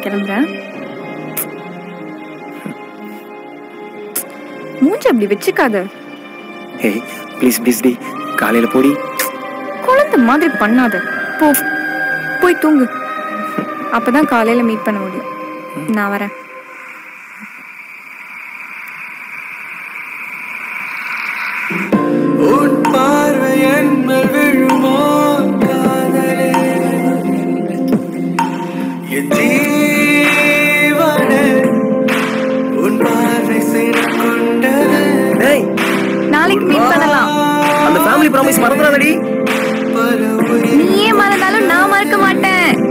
கிளம்புறேன் மூஞ்ச அப்படி வச்சுக்காத ஏய் ப்ளீஸ் ப்ளீஸ் டி காலையில போடி குழந்தை மாதிரி பண்ணாத போ போய் தூங்கு அப்பதான் காலையில மீட் பண்ண முடியும் நான் வரேன் உன் பார்வை என்ன விழுமோ காதலே என் ஜீவனே உன் பார்வை செய்து கொண்டது டேய் நாளைக்கு மீட் பண்ணலாம் அந்த ஃபேமிலி ப்ராமிஸ் மறந்துடாதடி பல உயிர் நீயே மறந்தாலும் நான் மறக்க மாட்டேன்